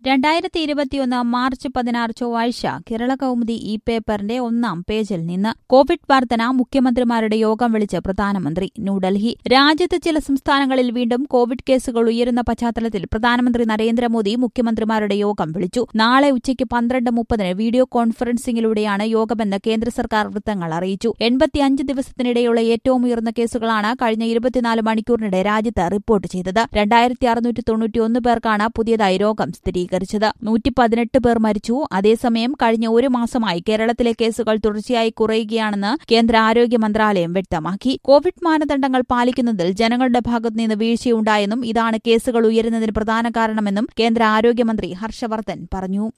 രണ്ടായിരത്തി ഇരുപത്തിയൊന്ന് മാർച്ച് പതിനാറ് ചൊവ്വാഴ്ച കേരള കൗമുദി ഈ പേപ്പറിന്റെ ഒന്നാം പേജിൽ നിന്ന് കോവിഡ് വർധന മുഖ്യമന്ത്രിമാരുടെ യോഗം വിളിച്ച് പ്രധാനമന്ത്രി ന്യൂഡൽഹി രാജ്യത്ത് ചില സംസ്ഥാനങ്ങളിൽ വീണ്ടും കോവിഡ് കേസുകൾ ഉയരുന്ന പശ്ചാത്തലത്തിൽ പ്രധാനമന്ത്രി നരേന്ദ്രമോദി മുഖ്യമന്ത്രിമാരുടെ യോഗം വിളിച്ചു നാളെ ഉച്ചയ്ക്ക് പന്ത്രണ്ട് മുപ്പതിന് വീഡിയോ കോൺഫറൻസിംഗിലൂടെയാണ് യോഗമെന്ന് കേന്ദ്ര സർക്കാർ വൃത്തങ്ങൾ അറിയിച്ചു എൺപത്തിയഞ്ച് ദിവസത്തിനിടെയുള്ള ഏറ്റവും ഉയർന്ന കേസുകളാണ് കഴിഞ്ഞ ഇരുപത്തിനാല് മണിക്കൂറിനിടെ രാജ്യത്ത് റിപ്പോർട്ട് ചെയ്തത് രണ്ടായിരത്തി അറുന്നൂറ്റി തൊണ്ണൂറ്റിയൊന്ന് പേർക്കാണ് പുതിയതായി രോഗം സ്ഥിരീകരിച്ചത് നൂറ്റി പതിനെട്ട് പേർ മരിച്ചു അതേസമയം കഴിഞ്ഞ ഒരു മാസമായി കേരളത്തിലെ കേസുകൾ തുടർച്ചയായി കുറയുകയാണെന്ന് കേന്ദ്ര ആരോഗ്യ മന്ത്രാലയം വ്യക്തമാക്കി കോവിഡ് മാനദണ്ഡങ്ങൾ പാലിക്കുന്നതിൽ ജനങ്ങളുടെ ഭാഗത്തുനിന്ന് വീഴ്ചയുണ്ടായെന്നും ഇതാണ് കേസുകൾ ഉയരുന്നതിന് പ്രധാന കാരണമെന്നും കേന്ദ്ര ആരോഗ്യമന്ത്രി ഹർഷവർദ്ധൻ പറഞ്ഞു